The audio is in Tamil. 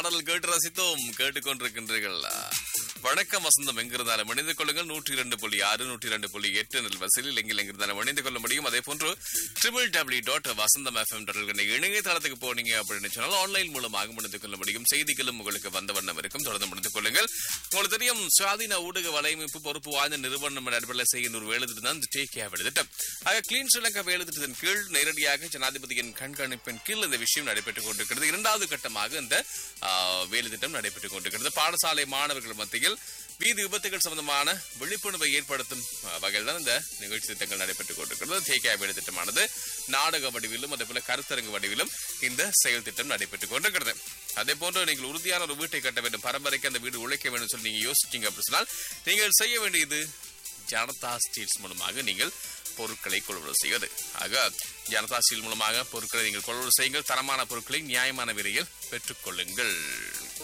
பாடல் கேட்டு ரசித்தோம் கேட்டுக்கொண்டிருக்கின்றீர்கள் வணக்கம் வசந்தம் எங்கிருந்தாலும் இணைந்து கொள்ளுங்கள் நூற்றி இரண்டு புள்ளி ஆறு நூற்றி இரண்டு புள்ளி எட்டு நெல்வசில் எங்கில் எங்கிருந்தாலும் இணைந்து கொள்ள முடியும் அதே போன்று triple W dot Vasantham FM இணையதளத்துக்கு போனீங்க அப்படின்னு சொன்னால் ஆன்லைன் மூலமாக முடிந்து கொள்ள முடியும் செய்திகளும் உங்களுக்கு வந்த வண்ணம் இருக்கும் தொடர்ந்து முடிந்து கொள்ளுங்கள் உங்களுக்கு தெரியும் சுவாதீன ஊடக வலையமைப்பு பொறுப்பு வாய்ந்த நிறுவனம் அடிப்படையில் செய்கின்ற ஒரு வேலை திட்டம் தான் இந்த டேக் கேர் வேலை திட்டம் ஆக கிளீன் ஸ்ரீலங்கா வேலை திட்டத்தின் கீழ் நேரடியாக ஜனாதிபதியின் கண்காணிப்பின் கீழ் இந்த விஷயம் நடைபெற்றுக் கொண்டிருக்கிறது இரண்டாவது கட்டமாக இந்த ஆ, வேலை திட்டம் நடைபெற்றுக் கொண்டிருக்கிறது பாடசாலை மாணவர்கள் மத்தியில் வீதி விபத்துகள் சம்பந்தமான விழிப்புணர்வை ஏற்படுத்தும் ஆ, வகையில் தான் இந்த நிகழ்ச்சி திட்டங்கள் நடைபெற்றுக் கொண்டிருக்கிறது தேக்கியா வேலை திட்டமானது நாடக வடிவிலும் அதே போல கருத்தரங்கு வடிவிலும் இந்த செயல் திட்டம் நடைபெற்றுக் கொண்டிருக்கிறது அதே போன்று நீங்கள் உறுதியான ஒரு வீட்டை கட்ட வேண்டும் பரம்பரைக்கு அந்த வீடு உழைக்க வேண்டும் சொல்லி நீங்க யோசிச்சீங்க அப்படின்னு சொன்னால் நீங்கள் செய்ய வேண்டியது ஜனதா ஸ்டீல்ஸ் மூலமாக நீங்கள் பொருட்களை கொள்வனவு செய்வது ஆக ஜனதா ஸ்டீல் மூலமாக பொருட்களை நீங்கள் கொள்வனவு செய்யுங்கள் தரமான பொருட்களை நியாயமான விலையில் பெற்றுக்கொள்ளுங்கள்